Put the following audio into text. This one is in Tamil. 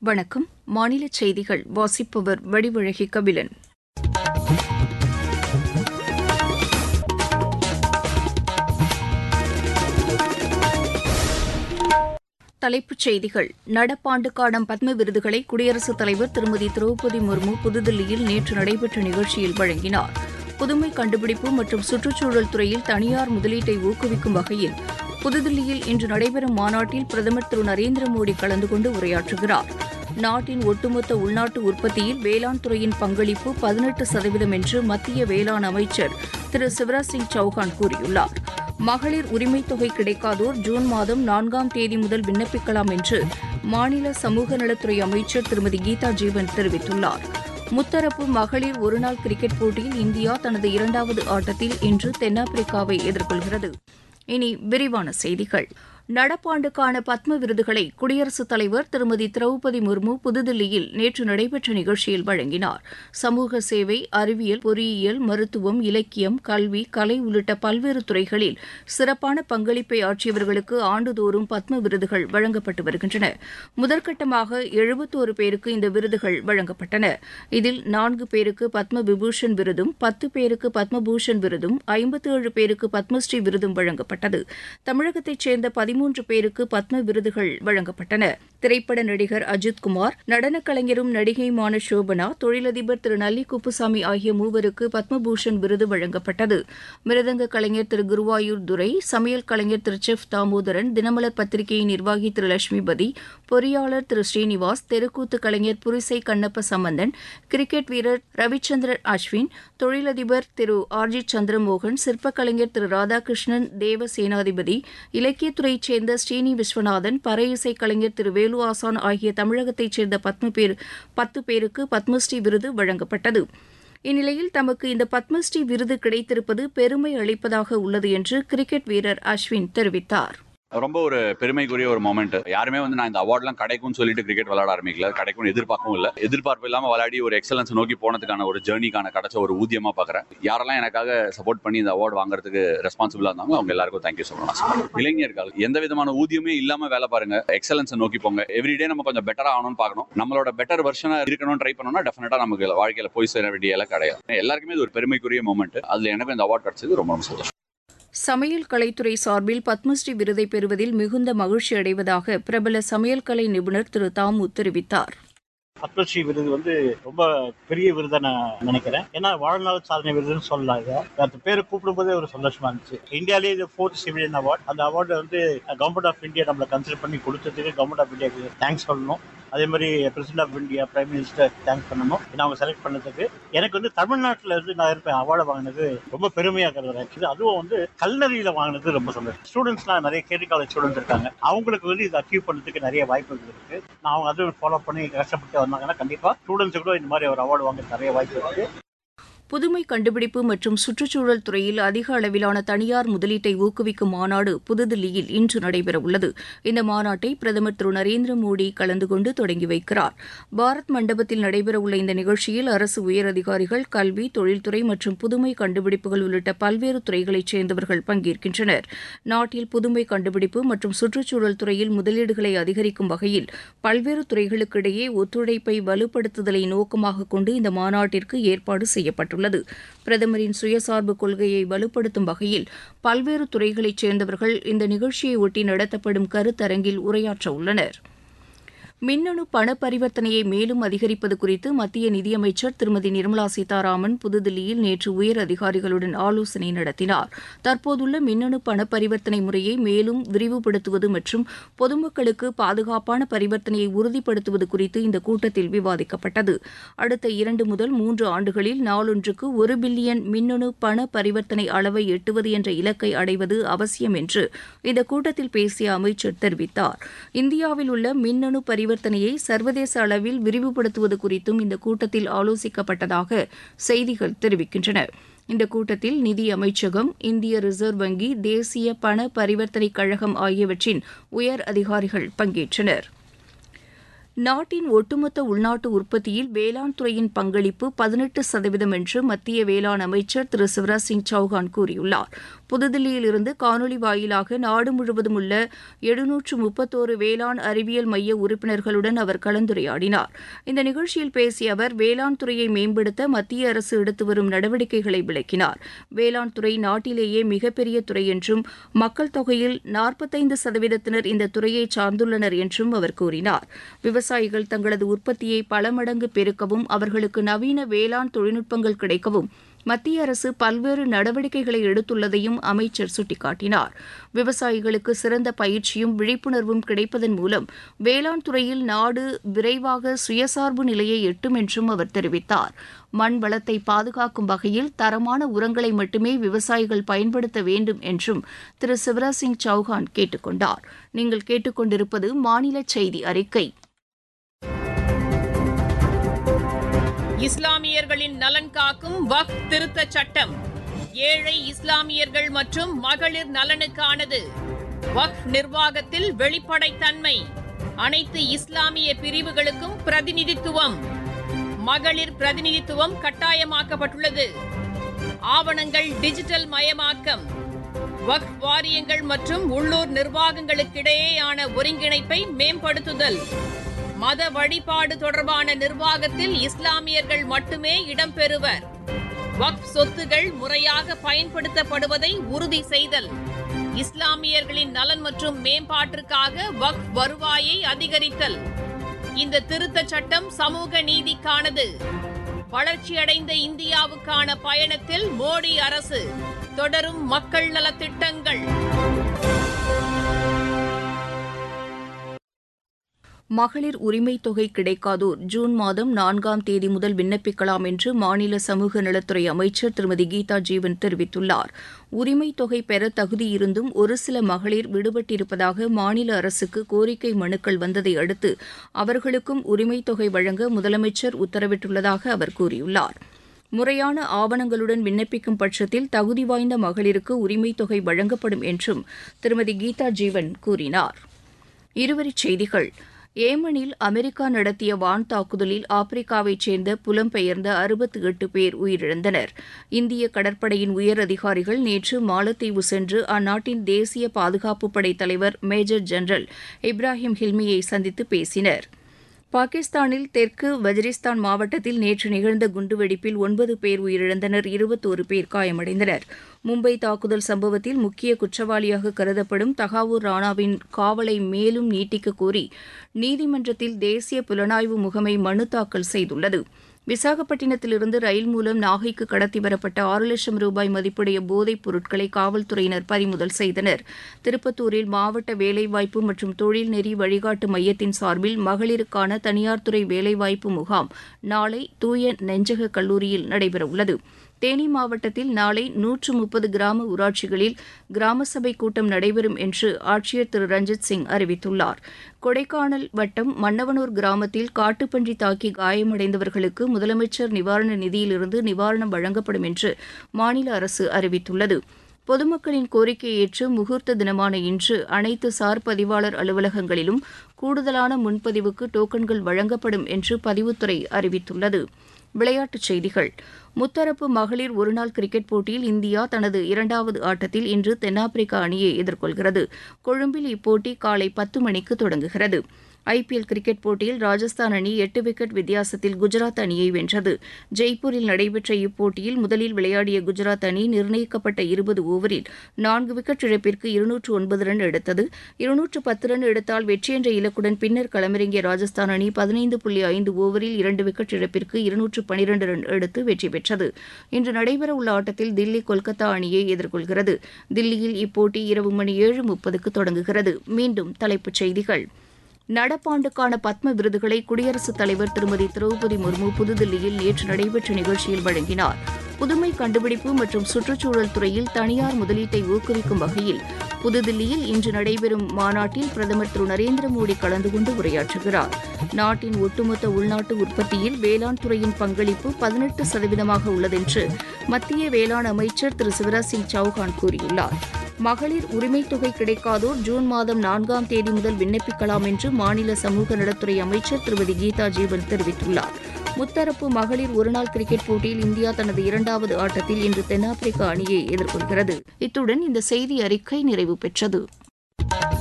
வணக்கம் மாநில செய்திகள் வாசிப்பவர் வடிவழகி கபிலன் தலைப்புச் செய்திகள் நடப்பாண்டுக்கான பத்ம விருதுகளை குடியரசுத் தலைவர் திருமதி திரௌபதி முர்மு புதுதில்லியில் நேற்று நடைபெற்ற நிகழ்ச்சியில் வழங்கினார் புதுமை கண்டுபிடிப்பு மற்றும் சுற்றுச்சூழல் துறையில் தனியார் முதலீட்டை ஊக்குவிக்கும் வகையில் புதுதில்லியில் இன்று நடைபெறும் மாநாட்டில் பிரதமர் திரு நரேந்திர மோடி கலந்து கொண்டு உரையாற்றுகிறார் நாட்டின் ஒட்டுமொத்த உள்நாட்டு உற்பத்தியில் வேளாண் துறையின் பங்களிப்பு பதினெட்டு சதவீதம் என்று மத்திய வேளாண் அமைச்சர் திரு சிவராஜ் சிங் சௌஹான் கூறியுள்ளார் மகளிர் உரிமைத் தொகை கிடைக்காதோர் ஜூன் மாதம் நான்காம் தேதி முதல் விண்ணப்பிக்கலாம் என்று மாநில சமூக நலத்துறை அமைச்சர் திருமதி கீதா ஜீவன் தெரிவித்துள்ளார் முத்தரப்பு மகளிர் ஒருநாள் கிரிக்கெட் போட்டியில் இந்தியா தனது இரண்டாவது ஆட்டத்தில் இன்று தென்னாப்பிரிக்காவை எதிர்கொள்கிறது இனி விரிவான செய்திகள் நடப்பாண்டுக்கான பத்ம விருதுகளை குடியரசுத் தலைவர் திருமதி திரௌபதி முர்மு புதுதில்லியில் நேற்று நடைபெற்ற நிகழ்ச்சியில் வழங்கினார் சமூக சேவை அறிவியல் பொறியியல் மருத்துவம் இலக்கியம் கல்வி கலை உள்ளிட்ட பல்வேறு துறைகளில் சிறப்பான பங்களிப்பை ஆற்றியவர்களுக்கு ஆண்டுதோறும் பத்ம விருதுகள் வழங்கப்பட்டு வருகின்றன முதற்கட்டமாக எழுபத்தோரு பேருக்கு இந்த விருதுகள் வழங்கப்பட்டன இதில் நான்கு பேருக்கு பத்ம விபூஷன் விருதும் பத்து பேருக்கு பத்மபூஷன் விருதும் ஐம்பத்தேழு பேருக்கு பத்மஸ்ரீ விருதும் வழங்கப்பட்டது தமிழகத்தைச் சேர்ந்த பதிமூன்று பேருக்கு பத்ம விருதுகள் வழங்கப்பட்டன திரைப்பட நடிகர் அஜித் குமார் நடனக் கலைஞரும் நடிகையுமான சோபனா தொழிலதிபர் திரு நல்லி குப்புசாமி ஆகிய மூவருக்கு பத்மபூஷன் விருது வழங்கப்பட்டது மிருதங்க கலைஞர் திரு குருவாயூர் துரை சமையல் கலைஞர் திரு செஃப் தாமோதரன் தினமலர் பத்திரிகையின் நிர்வாகி திரு லட்சுமிபதி பொறியாளர் திரு ஸ்ரீனிவாஸ் தெருக்கூத்து கலைஞர் புரிசை கண்ணப்ப சம்பந்தன் கிரிக்கெட் வீரர் ரவிச்சந்திரன் அஸ்வின் தொழிலதிபர் திரு ஆர் ஜி சந்திரமோகன் சிற்பக் கலைஞர் திரு ராதாகிருஷ்ணன் தேவ சேனாதிபதி இலக்கியத்துறையைச் சேர்ந்த ஸ்ரீனி விஸ்வநாதன் பறை இசை கலைஞர் திரு வேலு ஆசான் ஆகிய தமிழகத்தைச் சேர்ந்த பத்ம பேர் பத்து பேருக்கு பத்மஸ்ரீ விருது வழங்கப்பட்டது இந்நிலையில் தமக்கு இந்த பத்மஸ்ரீ விருது கிடைத்திருப்பது பெருமை அளிப்பதாக உள்ளது என்று கிரிக்கெட் வீரர் அஸ்வின் தெரிவித்தார் ரொம்ப ஒரு பெருமைக்குரிய ஒரு மொமெண்ட் யாருமே வந்து நான் இந்த அவார்ட்லாம் கிடைக்கும்னு சொல்லிட்டு கிரிக்கெட் விளையாட ஆரம்பிக்கல கிடைக்கும்னு எதிர்பார்க்கவும் இல்லை எதிர்பார்ப்பு இல்லாமல் விளையாடி ஒரு எக்ஸலன்ஸ் நோக்கி போனதுக்கான ஒரு ஜேர்னிக்கான கிடைச்ச ஒரு ஊதியமா பார்க்குறேன் யாரெல்லாம் எனக்காக சப்போர்ட் பண்ணி இந்த அவார்டு வாங்குறதுக்கு ரெஸ்பான்சிபிளா இருந்தாங்க அவங்க எல்லாருக்கும் தேங்க்யூ சொல்லணும் இளைஞர்கள் எந்த விதமான ஊதியமே இல்லாம வேலை பாருங்க எக்ஸலன்ஸை நோக்கி போங்க எவ்ரிடே நம்ம கொஞ்சம் பெட்டரா ஆகணும்னு பார்க்கணும் நம்மளோட பெட்டர் வெர்ஷனா இருக்கணும் ட்ரை பண்ணோம்னா டெஃபினட்டா நமக்கு வாழ்க்கையில போய் சேர வேண்டிய எல்லாம் கிடையாது எல்லாருக்குமே இது ஒரு பெருமைக்குரிய மொமெண்ட் அதுல எனக்கு இந்த அவார்ட் கிடைச்சது ரொம்ப ரொம்ப சந்தோஷம் சமையல் கலைத்துறை சார்பில் பத்மஸ்ரீ விருதை பெறுவதில் மிகுந்த மகிழ்ச்சி அடைவதாக பிரபல சமையல் கலை நிபுணர் திரு தாமு தெரிவித்தார் பத்மஸ்ரீ விருது வந்து ரொம்ப பெரிய விருதை நான் நினைக்கிறேன் ஏன்னா வாழ்நாள் சாதனை விருதுன்னு சொல்லலாம் இதை அந்த பேரை கூப்பிடும் போதே ஒரு சந்தோஷமா இருந்துச்சு இந்தியாலேயே இது ஃபோர்த் சிவிலியன் அவார்ட் அந்த அவார்டு வந்து கவர்மெண்ட் ஆஃப் இந்தியா நம்மளை கன்சிடர் பண்ணி கொடுத்ததுக்கு கவர்மெண்ட் ஆஃப் இந்தியாவுக்கு தேங்க்ஸ் சொல்லணும் அதே மாதிரி president of India prime minister thanks பண்ணணும் ஏன்னா அவங்க செலக்ட் பண்ணதுக்கு எனக்கு வந்து தமிழ்நாட்டில் இருந்து நான் இருப்பேன் அவார்டு வாங்கினது ரொம்ப பெருமையாக கருதுறேன் அதுவும் வந்து கல்லறியில் வாங்கினது ரொம்ப சந்தோஷம் ஸ்டூடெண்ட்ஸ்லாம் நிறைய கேடி காலேஜ் ஸ்டூடெண்ட்ஸ் இருக்காங்க அவங்களுக்கு வந்து இதை அச்சீவ் பண்ணுறதுக்கு நிறைய வாய்ப்புகள் இருக்கு நான் அவங்க அதுவும் ஃபாலோ பண்ணி கஷ்டப்பட்டு வந்தாங்கன்னா கண்டிப்பாக ஸ்டூடெண்ட்ஸு கூட இந்த மாதிரி ஒரு அவார்டு வாங்க நிறைய வாய்ப்பு இருக்கு புதுமை கண்டுபிடிப்பு மற்றும் சுற்றுச்சூழல் துறையில் அதிக அளவிலான தனியார் முதலீட்டை ஊக்குவிக்கும் மாநாடு புதுதில்லியில் இன்று நடைபெறவுள்ளது இந்த மாநாட்டை பிரதமர் திரு நரேந்திர மோடி கலந்து கொண்டு தொடங்கி வைக்கிறார் பாரத் மண்டபத்தில் நடைபெறவுள்ள இந்த நிகழ்ச்சியில் அரசு உயரதிகாரிகள் கல்வி தொழில்துறை மற்றும் புதுமை கண்டுபிடிப்புகள் உள்ளிட்ட பல்வேறு துறைகளைச் சேர்ந்தவர்கள் பங்கேற்கின்றனர் நாட்டில் புதுமை கண்டுபிடிப்பு மற்றும் சுற்றுச்சூழல் துறையில் முதலீடுகளை அதிகரிக்கும் வகையில் பல்வேறு துறைகளுக்கு இடையே ஒத்துழைப்பை வலுப்படுத்துதலை நோக்கமாக கொண்டு இந்த மாநாட்டிற்கு ஏற்பாடு செய்யப்பட்டுள்ளது உள்ளது பிரதமரின் சுயசார்பு கொள்கையை வலுப்படுத்தும் வகையில் பல்வேறு துறைகளைச் சேர்ந்தவர்கள் இந்த நிகழ்ச்சியை ஒட்டி நடத்தப்படும் கருத்தரங்கில் உரையாற்ற உள்ளனர் மின்னணு பண பரிவர்த்தனையை மேலும் அதிகரிப்பது குறித்து மத்திய நிதியமைச்சர் திருமதி நிர்மலா சீதாராமன் புதுதில்லியில் நேற்று உயர் அதிகாரிகளுடன் ஆலோசனை நடத்தினார் தற்போதுள்ள மின்னணு பண பரிவர்த்தனை முறையை மேலும் விரிவுபடுத்துவது மற்றும் பொதுமக்களுக்கு பாதுகாப்பான பரிவர்த்தனையை உறுதிப்படுத்துவது குறித்து இந்த கூட்டத்தில் விவாதிக்கப்பட்டது அடுத்த இரண்டு முதல் மூன்று ஆண்டுகளில் நாளொன்றுக்கு ஒரு பில்லியன் மின்னணு பண பரிவர்த்தனை அளவை எட்டுவது என்ற இலக்கை அடைவது அவசியம் என்று இந்த கூட்டத்தில் பேசிய அமைச்சர் தெரிவித்தார் இந்தியாவில் உள்ள மின்னணு பரிவர்த்தனை பரிவர்த்தனையை சர்வதேச அளவில் விரிவுபடுத்துவது குறித்தும் இந்த கூட்டத்தில் ஆலோசிக்கப்பட்டதாக செய்திகள் தெரிவிக்கின்றன இந்த கூட்டத்தில் நிதி அமைச்சகம் இந்திய ரிசர்வ் வங்கி தேசிய பண பரிவர்த்தனை கழகம் ஆகியவற்றின் உயர் அதிகாரிகள் பங்கேற்றனர் நாட்டின் ஒட்டுமொத்த உள்நாட்டு உற்பத்தியில் வேளாண் துறையின் பங்களிப்பு பதினெட்டு சதவீதம் என்று மத்திய வேளாண் அமைச்சர் திரு சிவராஜ் சிங் சௌஹான் கூறியுள்ளார் புதுதில்லியில் இருந்து காணொலி வாயிலாக நாடு முழுவதும் உள்ள எழுநூற்று முப்பத்தோரு வேளாண் அறிவியல் மைய உறுப்பினர்களுடன் அவர் கலந்துரையாடினார் இந்த நிகழ்ச்சியில் பேசிய அவர் வேளாண் துறையை மேம்படுத்த மத்திய அரசு எடுத்து வரும் நடவடிக்கைகளை விளக்கினார் வேளாண் துறை நாட்டிலேயே மிகப்பெரிய துறை என்றும் மக்கள் தொகையில் நாற்பத்தைந்து சதவீதத்தினர் இந்த துறையை சார்ந்துள்ளனர் என்றும் அவர் கூறினார் விவசாயிகள் தங்களது உற்பத்தியை பல மடங்கு பெருக்கவும் அவர்களுக்கு நவீன வேளாண் தொழில்நுட்பங்கள் கிடைக்கவும் மத்திய அரசு பல்வேறு நடவடிக்கைகளை எடுத்துள்ளதையும் அமைச்சர் சுட்டிக்காட்டினார் விவசாயிகளுக்கு சிறந்த பயிற்சியும் விழிப்புணர்வும் கிடைப்பதன் மூலம் வேளாண் துறையில் நாடு விரைவாக சுயசார்பு நிலையை எட்டும் என்றும் அவர் தெரிவித்தார் மண் வளத்தை பாதுகாக்கும் வகையில் தரமான உரங்களை மட்டுமே விவசாயிகள் பயன்படுத்த வேண்டும் என்றும் திரு சிவராஜ் சிங் சௌஹான் கேட்டுக் கொண்டார் நீங்கள் கேட்டுக்கொண்டிருப்பது மாநில செய்தி அறிக்கை இஸ்லாமியர்களின் நலன் காக்கும் வக்ஃப் திருத்தச் சட்டம் ஏழை இஸ்லாமியர்கள் மற்றும் மகளிர் நலனுக்கானது வக்ஃப் நிர்வாகத்தில் வெளிப்படைத்தன்மை அனைத்து இஸ்லாமிய பிரிவுகளுக்கும் பிரதிநிதித்துவம் மகளிர் பிரதிநிதித்துவம் கட்டாயமாக்கப்பட்டுள்ளது ஆவணங்கள் டிஜிட்டல் மயமாக்கம் வக்ஃப் வாரியங்கள் மற்றும் உள்ளூர் நிர்வாகங்களுக்கிடையேயான ஒருங்கிணைப்பை மேம்படுத்துதல் மத வழிபாடு தொடர்பான நிர்வாகத்தில் இஸ்லாமியர்கள் மட்டுமே இடம்பெறுவர் வக்ஃப் சொத்துகள் முறையாக பயன்படுத்தப்படுவதை உறுதி செய்தல் இஸ்லாமியர்களின் நலன் மற்றும் மேம்பாட்டிற்காக வக்ஃப் வருவாயை அதிகரித்தல் இந்த திருத்தச் சட்டம் சமூக நீதிக்கானது வளர்ச்சியடைந்த இந்தியாவுக்கான பயணத்தில் மோடி அரசு தொடரும் மக்கள் நலத்திட்டங்கள் மகளிர் உரிமைத் தொகை கிடைக்காதோர் ஜூன் மாதம் நான்காம் தேதி முதல் விண்ணப்பிக்கலாம் என்று மாநில சமூக நலத்துறை அமைச்சர் திருமதி கீதா ஜீவன் தெரிவித்துள்ளார் உரிமைத் தொகை பெற தகுதியிருந்தும் ஒரு சில மகளிர் விடுபட்டிருப்பதாக மாநில அரசுக்கு கோரிக்கை மனுக்கள் வந்ததை அடுத்து அவர்களுக்கும் உரிமைத் தொகை வழங்க முதலமைச்சர் உத்தரவிட்டுள்ளதாக அவர் கூறியுள்ளார் முறையான ஆவணங்களுடன் விண்ணப்பிக்கும் பட்சத்தில் தகுதி வாய்ந்த மகளிருக்கு உரிமைத் தொகை வழங்கப்படும் என்றும் திருமதி கீதா ஜீவன் கூறினார் இருவரிச் செய்திகள் ஏமனில் அமெரிக்கா நடத்திய வான் தாக்குதலில் ஆப்பிரிக்காவைச் சேர்ந்த புலம்பெயர்ந்த அறுபத்தி எட்டு பேர் உயிரிழந்தனர் இந்திய கடற்படையின் உயர் அதிகாரிகள் நேற்று மாலத்தீவு சென்று அந்நாட்டின் தேசிய பாதுகாப்பு படை தலைவர் மேஜர் ஜெனரல் இப்ராஹிம் ஹில்மியை சந்தித்து பேசினர் பாகிஸ்தானில் தெற்கு வஜிரிஸ்தான் மாவட்டத்தில் நேற்று நிகழ்ந்த குண்டுவெடிப்பில் ஒன்பது பேர் உயிரிழந்தனர் இருபத்தோரு பேர் காயமடைந்தனர் மும்பை தாக்குதல் சம்பவத்தில் முக்கிய குற்றவாளியாக கருதப்படும் தகாவூர் ராணாவின் காவலை மேலும் நீட்டிக்க கோரி நீதிமன்றத்தில் தேசிய புலனாய்வு முகமை மனு தாக்கல் செய்துள்ளது விசாகப்பட்டினத்திலிருந்து ரயில் மூலம் நாகைக்கு கடத்தி வரப்பட்ட ஆறு லட்சம் ரூபாய் மதிப்புடைய போதைப் பொருட்களை காவல்துறையினர் பறிமுதல் செய்தனர் திருப்பத்தூரில் மாவட்ட வேலைவாய்ப்பு மற்றும் தொழில் நெறி வழிகாட்டு மையத்தின் சார்பில் மகளிருக்கான தனியார் துறை வேலைவாய்ப்பு முகாம் நாளை தூய நெஞ்சக கல்லூரியில் நடைபெறவுள்ளது தேனி மாவட்டத்தில் நாளை நூற்று முப்பது கிராம ஊராட்சிகளில் கிராம சபை கூட்டம் நடைபெறும் என்று ஆட்சியர் திரு ரஞ்சித் சிங் அறிவித்துள்ளார் கொடைக்கானல் வட்டம் மன்னவனூர் கிராமத்தில் காட்டுப்பன்றி தாக்கி காயமடைந்தவர்களுக்கு முதலமைச்சர் நிவாரண நிதியிலிருந்து நிவாரணம் வழங்கப்படும் என்று மாநில அரசு அறிவித்துள்ளது பொதுமக்களின் கோரிக்கையை ஏற்று முகூர்த்த தினமான இன்று அனைத்து சார் பதிவாளர் அலுவலகங்களிலும் கூடுதலான முன்பதிவுக்கு டோக்கன்கள் வழங்கப்படும் என்று பதிவுத்துறை அறிவித்துள்ளது விளையாட்டுச் செய்திகள் முத்தரப்பு மகளிர் ஒருநாள் கிரிக்கெட் போட்டியில் இந்தியா தனது இரண்டாவது ஆட்டத்தில் இன்று தென்னாப்பிரிக்கா அணியை எதிர்கொள்கிறது கொழும்பில் இப்போட்டி காலை பத்து மணிக்கு தொடங்குகிறது ஐபிஎல் கிரிக்கெட் போட்டியில் ராஜஸ்தான் அணி எட்டு விக்கெட் வித்தியாசத்தில் குஜராத் அணியை வென்றது ஜெய்ப்பூரில் நடைபெற்ற இப்போட்டியில் முதலில் விளையாடிய குஜராத் அணி நிர்ணயிக்கப்பட்ட இருபது ஓவரில் நான்கு விக்கெட் இழப்பிற்கு இருநூற்று ஒன்பது ரன் எடுத்தது இருநூற்று பத்து ரன் எடுத்தால் வெற்றி என்ற இலக்குடன் பின்னர் களமிறங்கிய ராஜஸ்தான் அணி பதினைந்து புள்ளி ஐந்து ஓவரில் இரண்டு விக்கெட் இழப்பிற்கு இருநூற்று பனிரண்டு ரன் எடுத்து வெற்றி பெற்றது இன்று நடைபெறவுள்ள ஆட்டத்தில் தில்லி கொல்கத்தா அணியை எதிர்கொள்கிறது தில்லியில் இப்போட்டி இரவு மணி ஏழு முப்பதுக்கு தொடங்குகிறது மீண்டும் தலைப்புச் செய்திகள் நடப்பாண்டுக்கான பத்ம விருதுகளை குடியரசுத் தலைவர் திருமதி திரௌபதி முர்மு புதுதில்லியில் நேற்று நடைபெற்ற நிகழ்ச்சியில் வழங்கினார் புதுமை கண்டுபிடிப்பு மற்றும் சுற்றுச்சூழல் துறையில் தனியார் முதலீட்டை ஊக்குவிக்கும் வகையில் புதுதில்லியில் இன்று நடைபெறும் மாநாட்டில் பிரதமர் திரு நரேந்திர மோடி கலந்து கொண்டு உரையாற்றுகிறார் நாட்டின் ஒட்டுமொத்த உள்நாட்டு உற்பத்தியில் வேளாண் துறையின் பங்களிப்பு பதினெட்டு சதவீதமாக உள்ளதென்று மத்திய வேளாண் அமைச்சர் திரு சிவராஜ் சிங் சௌஹான் கூறியுள்ளார் மகளிர் உரிமைத் தொகை கிடைக்காதோர் ஜூன் மாதம் நான்காம் தேதி முதல் விண்ணப்பிக்கலாம் என்று மாநில சமூக நலத்துறை அமைச்சர் திருமதி கீதா ஜீவன் தெரிவித்துள்ளார் முத்தரப்பு மகளிர் ஒருநாள் கிரிக்கெட் போட்டியில் இந்தியா தனது இரண்டாவது ஆட்டத்தில் இன்று தென்னாப்பிரிக்க அணியை எதிர்கொள்கிறது இத்துடன் இந்த செய்தி அறிக்கை நிறைவு பெற்றது